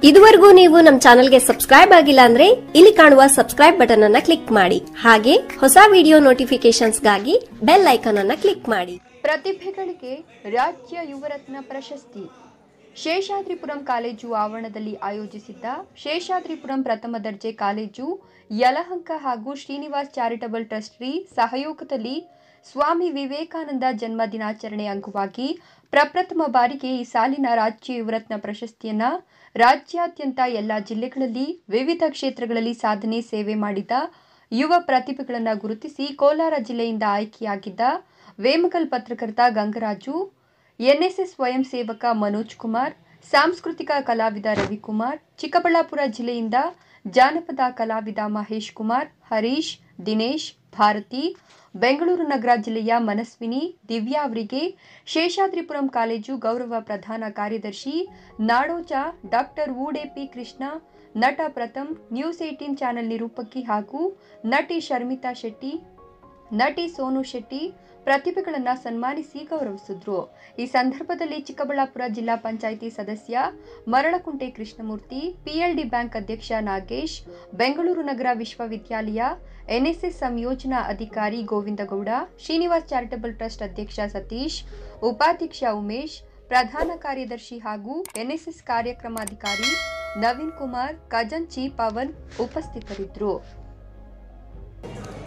ಇದುವರೆಗೂ ನೀವು ನಮ್ಮ ಚಾನೆಲ್ಗೆ ಸಬ್ಸ್ಕ್ರೈಬ್ ಆಗಿಲ್ಲ ಅಂದ್ರೆ ಇಲ್ಲಿ ಕಾಣುವ ಸಬ್ಸ್ಕ್ರೈಬ್ ಬಟನ್ ಅನ್ನ ಕ್ಲಿಕ್ ಮಾಡಿ ಹಾಗೆ ಹೊಸ ವಿಡಿಯೋ ನೋಟಿಫಿಕೇಶನ್ಸ್ಗಾಗಿ ಬೆಲ್ ಐಕಾನ್ ಅನ್ನ ಕ್ಲಿಕ್ ಮಾಡಿ ಪ್ರತಿಭೆಗಳಿಗೆ ರಾಜ್ಯ ಯುವರತ್ನ ಪ್ರಶಸ್ತಿ ಶೇಷಾದ್ರಿಪುರಂ ಕಾಲೇಜು ಆವರಣದಲ್ಲಿ ಆಯೋಜಿಸಿದ್ದ ಶೇಷಾದ್ರಿಪುರಂ ಪ್ರಥಮ ದರ್ಜೆ ಕಾಲೇಜು ಯಲಹಂಕ ಹಾಗೂ ಶ್ರೀನಿವಾಸ್ ಚಾರಿಟಬಲ್ ಟ್ರಸ್ಟ್ರಿ ಸಹಯೋಗದಲ್ಲಿ ಸ್ವಾಮಿ ವಿವೇಕಾನಂದ ಜನ್ಮ ದಿನಾಚರಣೆ ಅಂಗವಾಗಿ ಪ್ರಪ್ರಥಮ ಬಾರಿಗೆ ಈ ಸಾಲಿನ ರಾಜ್ಯ ಯುವರತ್ನ ಪ್ರಶಸ್ತಿಯನ್ನ ರಾಜ್ಯಾದ್ಯಂತ ಎಲ್ಲ ಜಿಲ್ಲೆಗಳಲ್ಲಿ ವಿವಿಧ ಕ್ಷೇತ್ರಗಳಲ್ಲಿ ಸಾಧನೆ ಸೇವೆ ಮಾಡಿದ ಯುವ ಪ್ರತಿಭೆಗಳನ್ನು ಗುರುತಿಸಿ ಕೋಲಾರ ಜಿಲ್ಲೆಯಿಂದ ಆಯ್ಕೆಯಾಗಿದ್ದ ವೇಮಗಲ್ ಪತ್ರಕರ್ತ ಗಂಗರಾಜು ಎನ್ಎಸ್ಎಸ್ ಸ್ವಯಂ ಸೇವಕ ಮನೋಜ್ ಕುಮಾರ್ ಸಾಂಸ್ಕೃತಿಕ ಕಲಾವಿದ ರವಿಕುಮಾರ್ ಚಿಕ್ಕಬಳ್ಳಾಪುರ ಜಿಲ್ಲೆಯಿಂದ ಜಾನಪದ ಕಲಾವಿದ ಮಹೇಶ್ ಕುಮಾರ್ ಹರೀಶ್ ದಿನೇಶ್ ಭಾರತಿ ಬೆಂಗಳೂರು ನಗರ ಜಿಲ್ಲೆಯ ಮನಸ್ವಿನಿ ದಿವ್ಯಾ ಅವರಿಗೆ ಶೇಷಾದ್ರಿಪುರಂ ಕಾಲೇಜು ಗೌರವ ಪ್ರಧಾನ ಕಾರ್ಯದರ್ಶಿ ನಾಡೋಜ ಡಾಕ್ಟರ್ ವೂಡೆಪಿ ಕೃಷ್ಣ ನಟ ಪ್ರಥಮ್ ನ್ಯೂಸ್ ಏಟೀನ್ ಚಾನೆಲ್ ನಿರೂಪಕಿ ಹಾಗೂ ನಟಿ ಶರ್ಮಿತಾ ಶೆಟ್ಟಿ ನಟಿ ಸೋನು ಶೆಟ್ಟಿ ಪ್ರತಿಭೆಗಳನ್ನು ಸನ್ಮಾನಿಸಿ ಗೌರವಿಸಿದ್ರು ಈ ಸಂದರ್ಭದಲ್ಲಿ ಚಿಕ್ಕಬಳ್ಳಾಪುರ ಜಿಲ್ಲಾ ಪಂಚಾಯಿತಿ ಸದಸ್ಯ ಮರಳಕುಂಟೆ ಕೃಷ್ಣಮೂರ್ತಿ ಪಿಎಲ್ಡಿ ಬ್ಯಾಂಕ್ ಅಧ್ಯಕ್ಷ ನಾಗೇಶ್ ಬೆಂಗಳೂರು ನಗರ ವಿಶ್ವವಿದ್ಯಾಲಯ ಎನ್ಎಸ್ಎಸ್ ಸಂಯೋಜನಾ ಅಧಿಕಾರಿ ಗೋವಿಂದಗೌಡ ಶ್ರೀನಿವಾಸ್ ಚಾರಿಟಬಲ್ ಟ್ರಸ್ಟ್ ಅಧ್ಯಕ್ಷ ಸತೀಶ್ ಉಪಾಧ್ಯಕ್ಷ ಉಮೇಶ್ ಪ್ರಧಾನ ಕಾರ್ಯದರ್ಶಿ ಹಾಗೂ ಎನ್ಎಸ್ಎಸ್ ಕಾರ್ಯಕ್ರಮಾಧಿಕಾರಿ ನವೀನ್ ಕುಮಾರ್ ಖಜಂಚಿ ಪವನ್ ಉಪಸ್ಥಿತರಿದ್ದರು